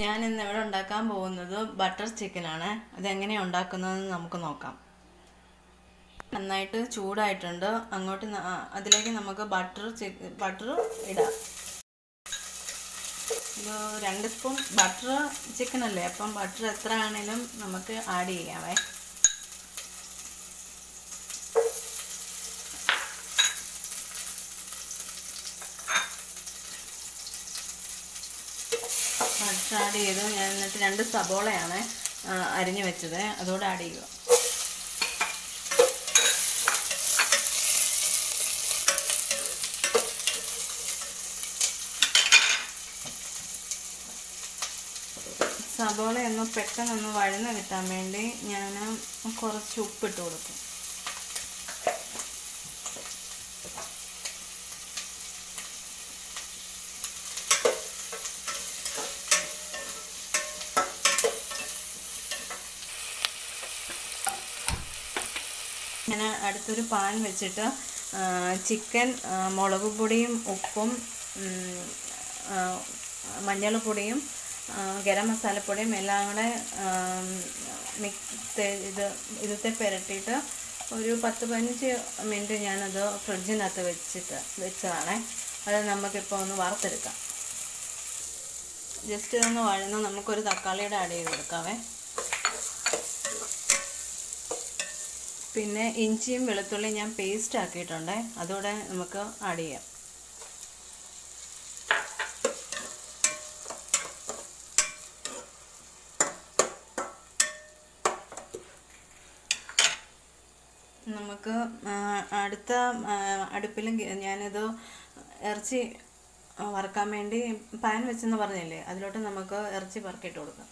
ഞാൻ ഇന്ന് ഇവിടെ ഉണ്ടാക്കാൻ പോകുന്നത് ബട്ടർ ചിക്കനാണ് അതെങ്ങനെയാണ് ഉണ്ടാക്കുന്നതെന്ന് നമുക്ക് നോക്കാം നന്നായിട്ട് ചൂടായിട്ടുണ്ട് അങ്ങോട്ട് ന- ആ, അതിലേക്ക് നമുക്ക് ബട്ടർ ബട്ടർ ഇടാം ഒരു രണ്ട് സ്പൂൺ ബട്ടർ ചിക്കൻ അല്ലേ അപ്പം ബട്ടർ എത്ര ആണെങ്കിലും നമുക്ക് ആഡ് ചെയ്യാവേ ബട്ടർ ആഡ് ചെയ്തു ഞാൻ എന്നിട്ട് രണ്ട് സബോളയാണ് ആ, അരിഞ്ഞു വെച്ചത് അതോടെ ആഡ് ചെയ്യുക സബോള ഒന്ന് പെട്ടെന്നൊന്ന് വഴന്ന് കിട്ടാൻ വേണ്ടി ഞാൻ കുറച്ച് ഉപ്പിട്ട് കൊടുക്കും ഞാൻ അടുത്തൊരു പാൻ വെച്ചിട്ട് ചിക്കൻ മുളക് പൊടിയും ഉപ്പും ഉം, ആ, മഞ്ഞൾപ്പൊടിയും ആ, ഗരം മസാലപ്പൊടിയും എല്ലാം കൂടെ മിക്സ് ഇത് ഇതിത്തെ പുരട്ടിയിട്ട് ഒരു പത്ത് പതിനഞ്ച് മിനിറ്റ് ഞാനത് ഫ്രിഡ്ജിനകത്ത് വെച്ചിട്ട് വെച്ചതാണേ അത് നമുക്കിപ്പോൾ ഒന്ന് വറുത്തെടുക്കാം ജസ്റ്റ് ഇതൊന്ന് വഴന്ന് നമുക്കൊരു തക്കാളിയുടെ ആഡ് ചെയ്ത് കൊടുക്കാവേ പിന്നെ ഇഞ്ചിയും വെളുത്തുള്ളിയും ഞാൻ പേസ്റ്റ് ആക്കിയിട്ടുണ്ട് അതോടെ നമുക്ക് ആഡ് ചെയ്യാം നമുക്ക് ആ, അടുത്ത ആ, അടുപ്പിലും ഗ- ഞാനിത് ഇറച്ചി ആ, വറുക്കാൻ വേണ്ടി പാൻ വെച്ചെന്ന് പറഞ്ഞില്ലേ അതിലോട്ട് നമുക്ക് ഇറച്ചി വറുക്കിയിട്ട് കൊടുക്കാം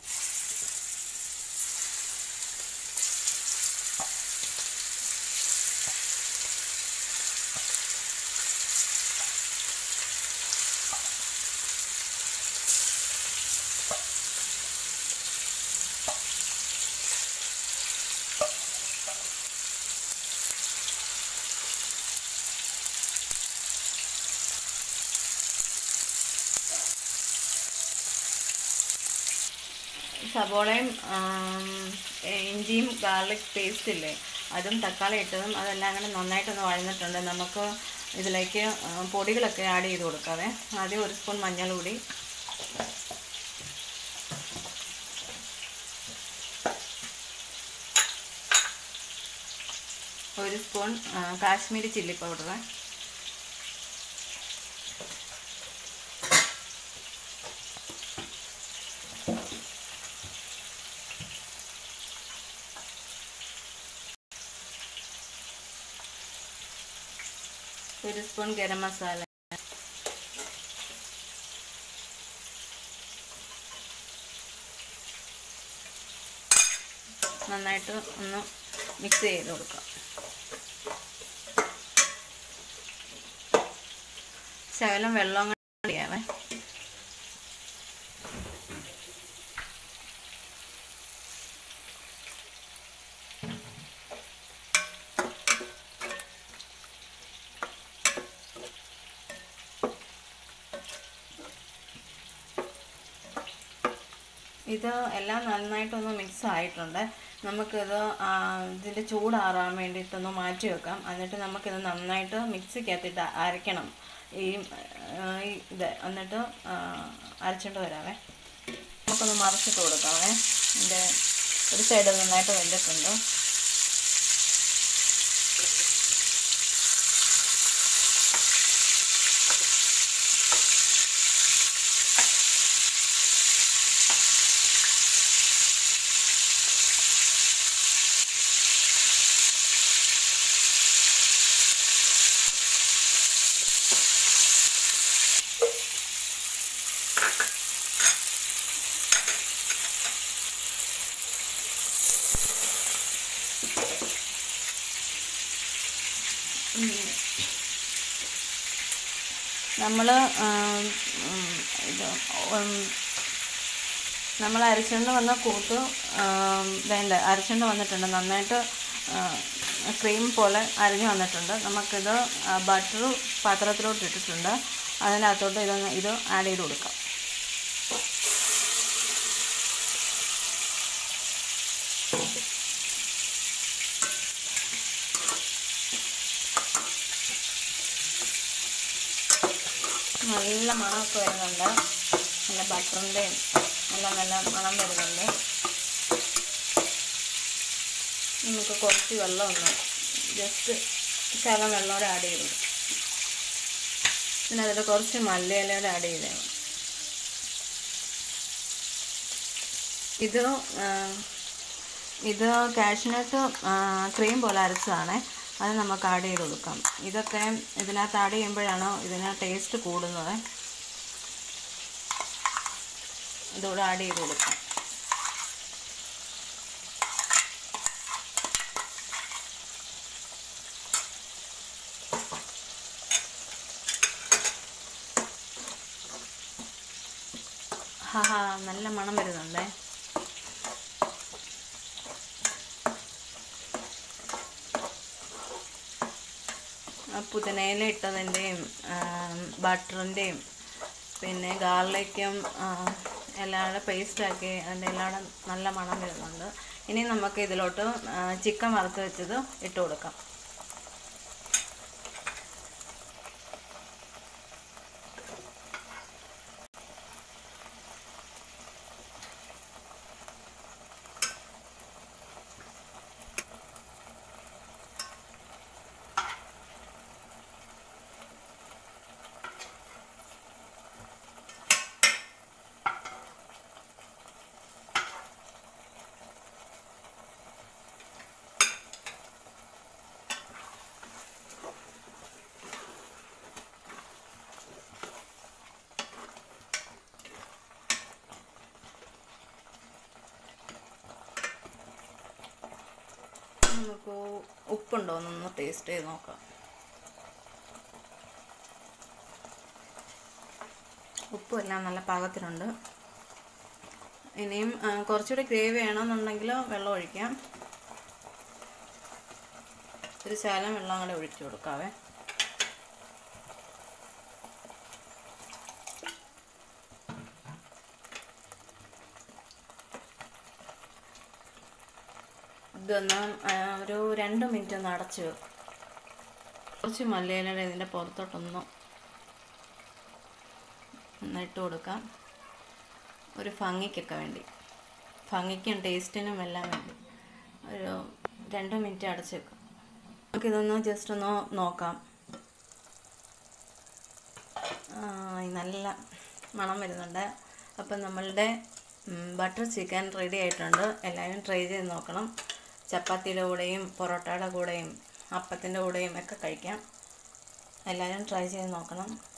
സബോളയും ആം, ഇഞ്ചിയും ഗാർലിക് പേസ്റ്റ് ഇല്ലേ അതും തക്കാളി ഇട്ടതും അതെല്ലാം അങ്ങനെ നന്നായിട്ടൊന്ന് വഴന്നിട്ടുണ്ട് നമുക്ക് ഇതിലേക്ക് ആ, പൊടികളൊക്കെ ആഡ് ചെയ്ത് കൊടുക്കാവേ ആദ്യം ഒരു സ്പൂൺ മഞ്ഞൾ പൊടി ഒരു സ്പൂൺ ആ, കാശ്മീരി ചില്ലി പൗഡർ ഒരു സ്പൂൺ ഗരം മസാല നന്നായിട്ട് ഒന്ന് മിക്സ് ചെയ്ത് കൊടുക്കാം ശകലം വെള്ളം കൂടെ ചെയ്യാവേ ഇത് എല്ലാം നന്നായിട്ടൊന്ന് മിക്സ് ആയിട്ടുണ്ട് നമുക്കിത് ആ, ഇതിൻ്റെ ചൂടാറാൻ വേണ്ടിയിട്ടൊന്ന് മാറ്റി വെക്കാം എന്നിട്ട് നമുക്കിത് നന്നായിട്ട് മിക്സിക്കകത്തിട്ട് അരയ്ക്കണം ഈ ആ, ഈ ഇത് എന്നിട്ട് ആ, അരച്ചിട്ട് വരാവേ നമുക്കൊന്ന് മറിച്ചിട്ട് കൊടുക്കാവേ ഇതിൻ്റെ ഒരു സൈഡ് നന്നായിട്ട് വെന്തിട്ടുണ്ട് നമ്മൾ ഇത് ഉം, നമ്മൾ അരച്ചുകൊണ്ട് വന്ന കൂട്ട് ആം, വേണ്ട അരച്ചുകൊണ്ട് വന്നിട്ടുണ്ട് നന്നായിട്ട് ക്രീം പോലെ അരിഞ്ഞു വന്നിട്ടുണ്ട് നമുക്കിത് ബട്ടർ പാത്രത്തിലോട്ട് ഇട്ടിട്ടുണ്ട് അതിനകത്തോട്ട് ഇതൊന്ന് ഇത് ആഡ് ചെയ്ത് കൊടുക്കാം നല്ല മണമൊക്കെ വരുന്നുണ്ട് നല്ല ബട്ടറിൻ്റെയും നല്ല നല്ല മണം വരുന്നുണ്ട് നമുക്ക് കുറച്ച് വെള്ളം ഒന്ന് ജസ്റ്റ് ശകലം വെള്ളം കൂടെ ആഡ് ചെയ്തു പിന്നെ അതിൽ കുറച്ച് മല്ലിയിലൂടെ ആഡ് ചെയ്തേ ഇത് ആ, ഇത് കാഷ്നട്ട് ക്രീം പോലെ അരച്ചതാണ് അത് നമുക്ക് ആഡ് ചെയ്ത് കൊടുക്കാം ഇതൊക്കെ ഇതിനകത്ത് ആഡ് ചെയ്യുമ്പോഴാണ് ഇതിന് ടേസ്റ്റ് കൂടുന്നത് ഇതോടെ ആഡ് ചെയ്ത് കൊടുക്കാം ഹാ ഹാ നല്ല മണം വരുന്നുണ്ടേ ആ പുതിനയില ഇട്ടതിൻ്റെയും ബട്ടറിൻ്റെയും പിന്നെ ഗാർലിക്കും എല്ലാം കൂടെ പേസ്റ്റാക്കി അതിൻ്റെ എല്ലാം കൂടെ നല്ല മണം വരുന്നുണ്ട് ഇനി നമുക്ക് ഇതിലോട്ട് ചിക്കൻ വറുത്ത് വെച്ചത് ഇട്ട് കൊടുക്കാം നമുക്ക് ഉപ്പുണ്ടോ എന്നൊന്ന് ടേസ്റ്റ് ചെയ്ത് നോക്കാം ഉപ്പും എല്ലാം നല്ല പാകത്തിനുണ്ട് ഇനിയും ആ, കുറച്ചുകൂടി ഗ്രേവി വേണമെന്നുണ്ടെങ്കിൽ വെള്ളം ഒഴിക്കാം ഒരു ശാലം വെള്ളം കൂടെ ഒഴിച്ചു കൊടുക്കാവേ ഇതൊന്ന് ആ, ഒരു രണ്ട് മിനിറ്റ് ഒന്ന് അടച്ച് വെക്കും കുറച്ച് മല്ലിയിലയുടെ ഇതിൻ്റെ പുറത്തോട്ടൊന്ന് ഒന്ന് ഇട്ട് കൊടുക്കാം ഒരു ഭംഗിക്കൊക്കെ വേണ്ടി ഭംഗിക്കും ടേസ്റ്റിനും എല്ലാം വേണ്ടി ഒരു രണ്ട് മിനിറ്റ് അടച്ച് വെക്കാം നമുക്കിതൊന്ന് ജസ്റ്റ് ഒന്ന് നോക്കാം ആ, നല്ല മണം വരുന്നുണ്ട് അപ്പം നമ്മളുടെ ബട്ടർ ചിക്കൻ റെഡി ആയിട്ടുണ്ട് എല്ലാവരും ട്രൈ ചെയ്ത് നോക്കണം ചപ്പാത്തിയുടെ കൂടെയും പൊറോട്ടയുടെ കൂടെയും അപ്പത്തിൻ്റെ കൂടെയും ഒക്കെ കഴിക്കാം എല്ലാവരും ട്രൈ ചെയ്ത് നോക്കണം